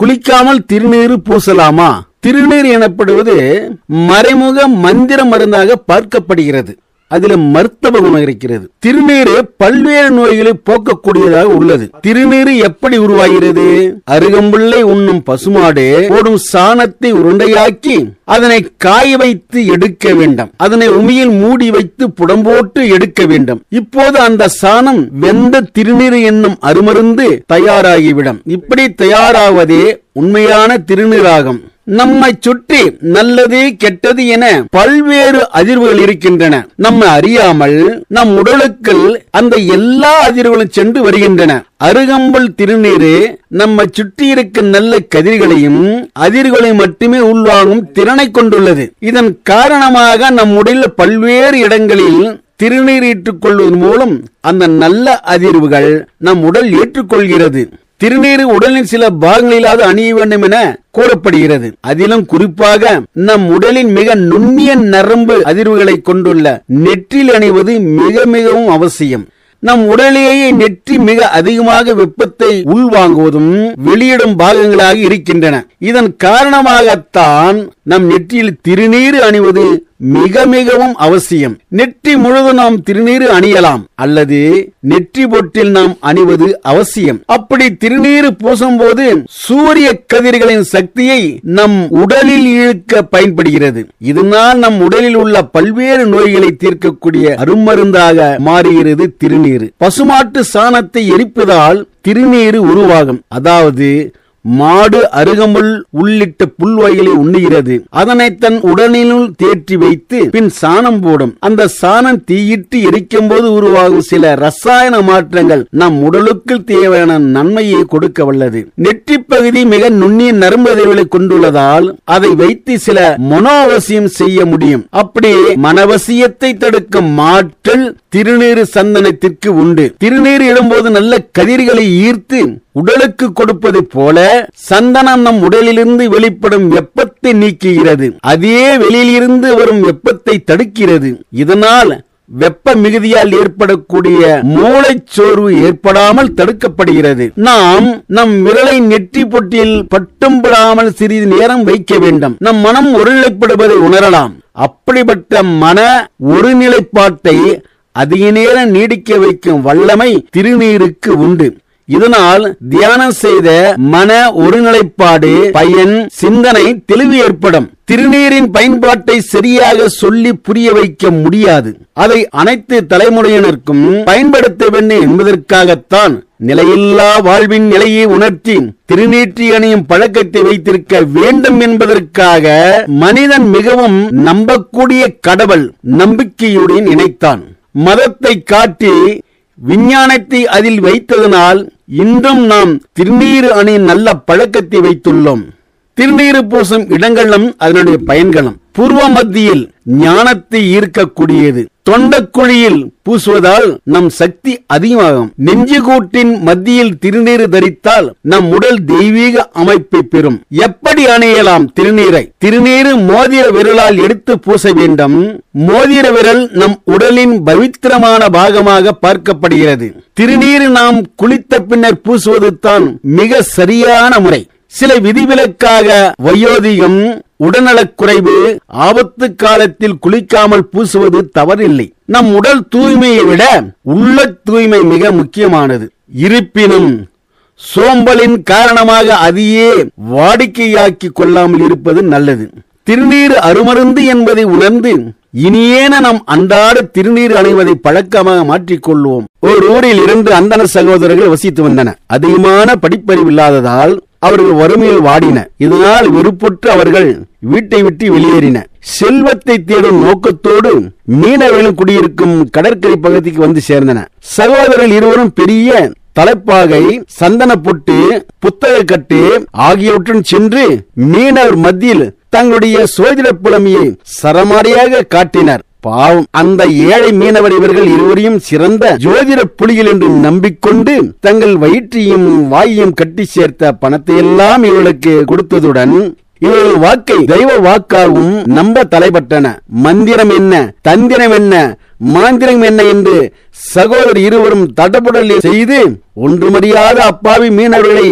குளிக்காமல் திருநீறு பூசலாமா திருநீர் எனப்படுவது மறைமுக மந்திர மருந்தாக பார்க்கப்படுகிறது அதில் மருத்துவ குணம் இருக்கிறது திருநீர் பல்வேறு நோய்களை போக்கக்கூடியதாக உள்ளது திருநீர் எப்படி உருவாகிறது அருகம்புல்லை உண்ணும் பசுமாடு போடும் சாணத்தை உருண்டையாக்கி அதனை காய வைத்து எடுக்க வேண்டும் அதனை உமியில் மூடி வைத்து புடம்போட்டு எடுக்க வேண்டும் இப்போது அந்த சாணம் வெந்த திருநீர் என்னும் அருமருந்து தயாராகிவிடும் இப்படி தயாராவதே உண்மையான திருநீராகும் நம்மை சுற்றி நல்லது கெட்டது என பல்வேறு அதிர்வுகள் இருக்கின்றன நம்ம அறியாமல் நம் உடலுக்குள் அந்த எல்லா அதிர்வுகளும் சென்று வருகின்றன அருகம்புல் திருநீரு நம்ம சுற்றி இருக்கும் நல்ல கதிர்களையும் அதிர்களையும் மட்டுமே உள்வாங்கும் திறனை கொண்டுள்ளது இதன் காரணமாக நம் உடலில் பல்வேறு இடங்களில் திருநீர் ஏற்றுக்கொள்வதன் மூலம் அந்த நல்ல அதிர்வுகள் நம் உடல் ஏற்றுக்கொள்கிறது திருநீர் உடலின் சில பாகங்களிலாவது அணிய வேண்டும் என கூறப்படுகிறது அதிலும் குறிப்பாக நம் உடலின் மிக நுண்ணிய நரம்பு அதிர்வுகளை கொண்டுள்ள நெற்றில் அணிவது மிக மிகவும் அவசியம் நம் உடலேயே நெற்றி மிக அதிகமாக வெப்பத்தை உள்வாங்குவதும் வெளியிடும் பாகங்களாக இருக்கின்றன இதன் காரணமாகத்தான் நம் நெற்றியில் திருநீர் அணிவது மிக மிகவும் அவசியம் நெற்றி முழுவதும் நாம் திருநீர் அணியலாம் அல்லது நெற்றி பொட்டில் நாம் அணிவது அவசியம் அப்படி திருநீர் பூசும் போது சூரிய கதிர்களின் சக்தியை நம் உடலில் இழுக்க பயன்படுகிறது இதனால் நம் உடலில் உள்ள பல்வேறு நோய்களை தீர்க்கக்கூடிய அருமருந்தாக மாறுகிறது திருநீர் பசுமாட்டு சாணத்தை எரிப்பதால் திருநீர் உருவாகும் அதாவது மாடு அருகமுள் உள்ளிட்ட புல்வகைகளை உண்ணுகிறது அதனை தன் உடலினுள் தேற்றி வைத்து பின் சாணம் போடும் அந்த சாணம் தீயிட்டு எரிக்கும் போது உருவாகும் சில ரசாயன மாற்றங்கள் நம் உடலுக்கு தேவையான நன்மையை கொடுக்க வல்லது நெற்றி பகுதி மிக நுண்ணிய நரம்புகளை கொண்டுள்ளதால் அதை வைத்து சில மனோவசியம் செய்ய முடியும் அப்படி மனவசியத்தை தடுக்கும் மாற்றல் திருநீர் சந்தனத்திற்கு உண்டு திருநீர் இடும்போது நல்ல கதிர்களை ஈர்த்து உடலுக்கு கொடுப்பது போல சந்தனம் நம் உடலிலிருந்து வெளிப்படும் வெப்பத்தை நீக்குகிறது அதே வெளியிலிருந்து வரும் வெப்பத்தை தடுக்கிறது இதனால் வெப்ப மிகுதியால் ஏற்படக்கூடிய மூளைச்சோர்வு ஏற்படாமல் தடுக்கப்படுகிறது நாம் நம் விரலை நெற்றி பொட்டியில் பட்டும் படாமல் சிறிது நேரம் வைக்க வேண்டும் நம் மனம் ஒருநிலைப்படுவதை உணரலாம் அப்படிப்பட்ட மன ஒருநிலைப்பாட்டை அதிக நேரம் நீடிக்க வைக்கும் வல்லமை திருநீருக்கு உண்டு இதனால் தியானம் செய்த மன ஒருநிலைப்பாடு பயன் சிந்தனை தெளிவு ஏற்படும் திருநீரின் பயன்பாட்டை சரியாக சொல்லி புரிய வைக்க முடியாது அதை அனைத்து தலைமுறையினருக்கும் பயன்படுத்த வேண்டும் என்பதற்காகத்தான் நிலையில்லா வாழ்வின் நிலையை உணர்த்தி திருநீற்றி அணியும் பழக்கத்தை வைத்திருக்க வேண்டும் என்பதற்காக மனிதன் மிகவும் நம்பக்கூடிய கடவுள் நம்பிக்கையுடன் இணைத்தான் மதத்தை காட்டி விஞ்ஞானத்தை அதில் வைத்ததனால் இன்றும் நாம் திருநீர் அணியின் நல்ல பழக்கத்தை வைத்துள்ளோம் திருநீர் பூசும் இடங்களும் அதனுடைய பயன்களும் பூர்வ மத்தியில் ஞானத்தை ஈர்க்கக்கூடியது தொண்டக்குழியில் பூசுவதால் நம் சக்தி அதிகமாகும் நெஞ்சுகூட்டின் மத்தியில் திருநீர் தரித்தால் நம் உடல் தெய்வீக அமைப்பை பெறும் எப்படி அணியலாம் திருநீரை திருநீர் மோதிர விரலால் எடுத்து பூச வேண்டும் மோதிர விரல் நம் உடலின் பவித்திரமான பாகமாக பார்க்கப்படுகிறது திருநீர் நாம் குளித்த பின்னர் பூசுவது தான் மிக சரியான முறை சில விதிவிலக்காக வயோதிகம் உடல்நலக் குறைவு ஆபத்து காலத்தில் குளிக்காமல் பூசுவது தவறில்லை நம் உடல் தூய்மையை விட உள்ள தூய்மை மிக முக்கியமானது இருப்பினும் சோம்பலின் காரணமாக அதையே வாடிக்கையாக்கி கொள்ளாமல் இருப்பது நல்லது திருநீர் அருமருந்து என்பதை உணர்ந்து இனியேன நம் அன்றாட திருநீர் அணைவதை பழக்கமாக மாற்றிக்கொள்வோம் ஒரு ஊரில் இருந்து அந்தன சகோதரர்கள் வசித்து வந்தன அதிகமான படிப்பறிவு இல்லாததால் அவர்கள் வறுமையில் வாடின இதனால் வெறுப்புற்று அவர்கள் வீட்டை விட்டு வெளியேறின செல்வத்தை தேடும் நோக்கத்தோடு மீனவர்கள் குடியிருக்கும் கடற்கரை பகுதிக்கு வந்து சேர்ந்தன சகோதரர்கள் இருவரும் பெரிய தலைப்பாகை சந்தன பொட்டு புத்தக கட்டு ஆகியவற்றுடன் சென்று மீனவர் மத்தியில் தங்களுடைய சோதிட புலமையை சரமாரியாக காட்டினர் பாவம் அந்த ஏழை மீனவர் இவர்கள் இருவரையும் சிறந்த ஜோதிட புலிகள் என்று நம்பிக்கொண்டு தங்கள் வயிற்றையும் வாயையும் கட்டி சேர்த்த பணத்தை எல்லாம் இவர்களுக்கு கொடுத்ததுடன் இவர்கள் வாக்கை தெய்வ வாக்காகவும் நம்ப தலைப்பட்டன மந்திரம் என்ன தந்திரம் என்ன மாந்திரம் என்ன என்று சகோதரர் இருவரும் தடபுடல் செய்து ஒன்றுமறியாத அப்பாவி மீனவர்களை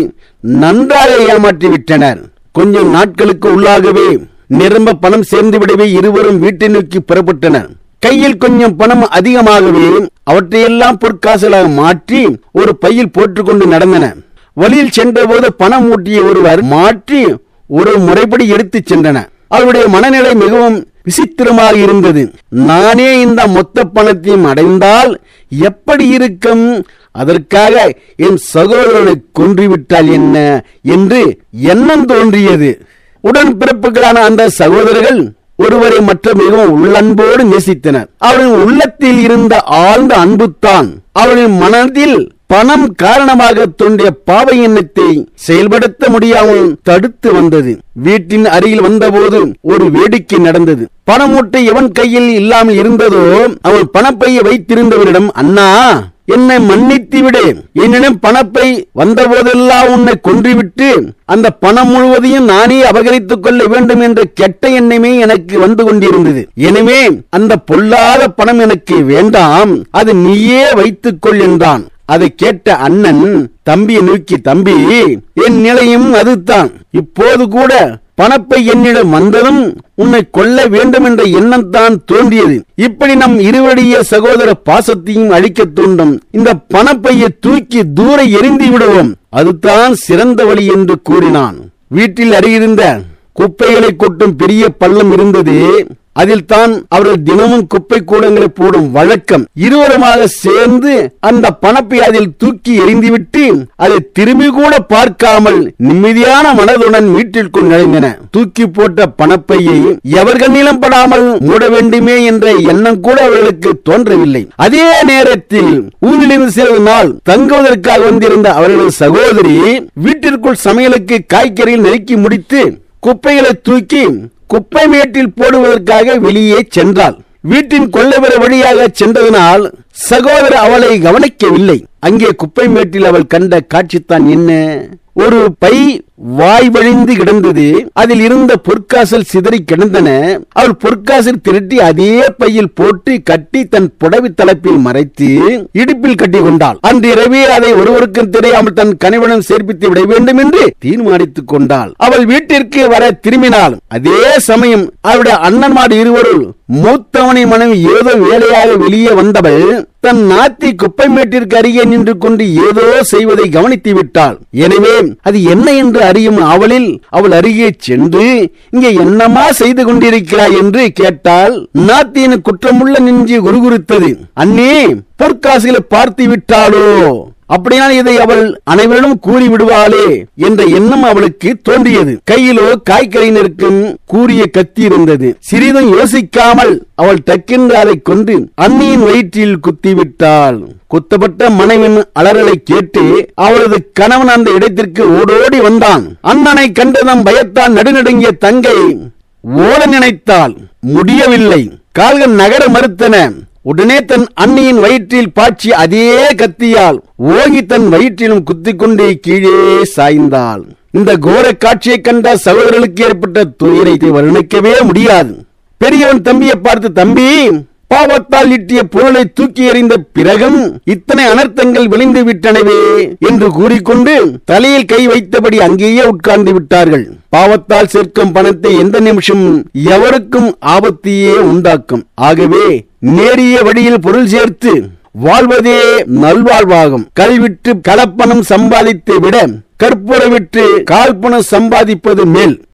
நன்றாக ஏமாற்றி விட்டனர் கொஞ்சம் நாட்களுக்கு உள்ளாகவே நிரம்ப பணம் சேர்ந்து விடவே இருவரும் வீட்டை நோக்கி புறப்பட்டனர் கையில் கொஞ்சம் பணம் அதிகமாகவே அவற்றையெல்லாம் பொற்காசலாக மாற்றி ஒரு பையில் போட்டுக்கொண்டு நடந்தன வழியில் சென்றபோது பணம் ஊட்டிய ஒருவர் மாற்றி ஒரு முறைப்படி எடுத்துச் சென்றன அவருடைய மனநிலை மிகவும் விசித்திரமாக இருந்தது நானே இந்த மொத்த பணத்தையும் அடைந்தால் எப்படி இருக்கும் அதற்காக என் சகோதரனை கொன்றுவிட்டால் என்ன என்று எண்ணம் தோன்றியது உடன் பிறப்புகளான அந்த சகோதரர்கள் ஒருவரை மற்ற மிகவும் உள்ளன்போடு நேசித்தனர் அவரின் உள்ளத்தில் இருந்த ஆழ்ந்த அன்புத்தான் அவரின் மனதில் பணம் காரணமாக தோன்றிய பாவ எண்ணத்தை செயல்படுத்த முடியாமல் தடுத்து வந்தது வீட்டின் அருகில் வந்தபோது ஒரு வேடிக்கை நடந்தது பணமூட்டை எவன் கையில் இல்லாமல் இருந்ததோ அவன் பணப்பையை வைத்திருந்தவரிடம் அண்ணா என்னை மன்னித்து விடு என்னிடம் பணப்பை வந்தபோதெல்லாம் உன்னை கொன்றுவிட்டு அந்த பணம் முழுவதையும் நானே அபகரித்துக் கொள்ள வேண்டும் என்ற கெட்ட எண்ணமே எனக்கு வந்து கொண்டிருந்தது எனவே அந்த பொல்லாத பணம் எனக்கு வேண்டாம் அது நீயே வைத்துக் கொள் என்றான் அதை கேட்ட அண்ணன் தம்பியை நோக்கி தம்பி என் நிலையும் அதுதான் இப்போது கூட பணப்பை என்னிடம் வந்ததும் உன்னை கொல்ல வேண்டும் என்ற எண்ணம் தான் தோன்றியது இப்படி நம் இருவருடைய சகோதர பாசத்தையும் அழிக்க தூண்டும் இந்த பணப்பையை தூக்கி தூர எரிந்து விடுவோம் அதுதான் சிறந்த வழி என்று கூறினான் வீட்டில் அருகிருந்த குப்பைகளை கொட்டும் பெரிய பள்ளம் இருந்தது அதில் தான் அவர்கள் தினமும் குப்பை கூடங்களை போடும் வழக்கம் இருவருமாக சேர்ந்து அந்த பணப்பை அதில் தூக்கி எறிந்துவிட்டு அதை திரும்பி கூட பார்க்காமல் நிம்மதியான மனதுடன் வீட்டிற்குள் நுழைந்தன தூக்கி போட்ட பணப்பையை எவர்கள் நிலம் படாமல் மூட வேண்டுமே என்ற எண்ணம் கூட அவர்களுக்கு தோன்றவில்லை அதே நேரத்தில் ஊரிலிருந்து சிறிது நாள் தங்குவதற்காக வந்திருந்த அவர்களது சகோதரி வீட்டிற்குள் சமையலுக்கு காய்கறிகள் நெருக்கி முடித்து குப்பைகளை தூக்கி குப்பை மேட்டில் போடுவதற்காக வெளியே சென்றாள் வீட்டின் கொள்ளைவர வழியாக சென்றதனால் சகோதரர் அவளை கவனிக்கவில்லை அங்கே குப்பை மேட்டில் அவள் கண்ட காட்சித்தான் என்ன ஒரு பை வாய் வழிந்து கிடந்தது அதில் இருந்த பொற்காசல் சிதறி கிடந்தன அவள் பொற்காசல் திரட்டி அதே பையில் போட்டு கட்டி தன் புடவை தலைப்பில் மறைத்து இடுப்பில் கட்டி கொண்டாள் அன்று இரவே அதை ஒருவருக்கும் தெரியாமல் தன் கணவனும் சேர்ப்பித்து விட வேண்டும் என்று தீர்மானித்துக் கொண்டாள் அவள் வீட்டிற்கு வர திரும்பினாள் அதே சமயம் அவருடைய அண்ணன்மார் இருவரும் மூத்தவனை மனைவி ஏதோ வேலையாக வெளியே வந்தவள் தன் நாத்தி குப்பை மேட்டிற்கு அருகே நின்று கொண்டு ஏதோ செய்வதை கவனித்து விட்டாள் எனவே அது என்ன என்று அறியும் அவளில் அவள் அருகே சென்று இங்கே என்னமா செய்து கொண்டிருக்கிறாய் என்று கேட்டால் நாத்தியின் குற்றமுள்ள நெஞ்சு குறுகுறுத்தது அண்ணே பொற்காசுகளை பார்த்து விட்டாளோ அப்படியால் இதை அவள் அனைவரிடம் கூறி விடுவாளே என்ற எண்ணம் அவளுக்கு தோன்றியது கையிலோ காய்கறிஞருக்கும் கூறிய கத்தி இருந்தது சிறிதும் யோசிக்காமல் அவள் டக்கென்று அதை கொண்டு அண்ணியின் வயிற்றில் குத்திவிட்டாள் குத்தப்பட்ட மனைவின் அலறலை கேட்டு அவளது கணவன் அந்த இடத்திற்கு ஓடோடி வந்தான் அண்ணனை கண்டதும் பயத்தால் நடுநடுங்கிய தங்கை ஓட நினைத்தாள் முடியவில்லை கால்கள் நகர மறுத்தன உடனே தன் அண்ணியின் வயிற்றில் பாய்ச்சி அதே கத்தியால் ஓங்கி தன் வயிற்றிலும் குத்திக்கொண்டே கீழே சாய்ந்தாள் இந்த கோர காட்சியை கண்ட சகோதரர்களுக்கு ஏற்பட்ட துயரை வர்ணிக்கவே முடியாது பெரியவன் தம்பியை பார்த்து தம்பி பாவத்தால் ஈட்டிய பொருளை தூக்கி எறிந்த பிறகும் இத்தனை அனர்த்தங்கள் விளைந்து விட்டனவே என்று கூறிக்கொண்டு தலையில் கை வைத்தபடி அங்கேயே உட்கார்ந்து விட்டார்கள் பாவத்தால் சேர்க்கும் பணத்தை எந்த நிமிஷம் எவருக்கும் ஆபத்தையே உண்டாக்கும் ஆகவே நேரிய வழியில் பொருள் சேர்த்து வாழ்வதே நல்வாழ்வாகும் கல்விட்டு கலப்பணம் சம்பாதித்தை விட கற்பூர விட்டு கால்பணம் சம்பாதிப்பது மேல்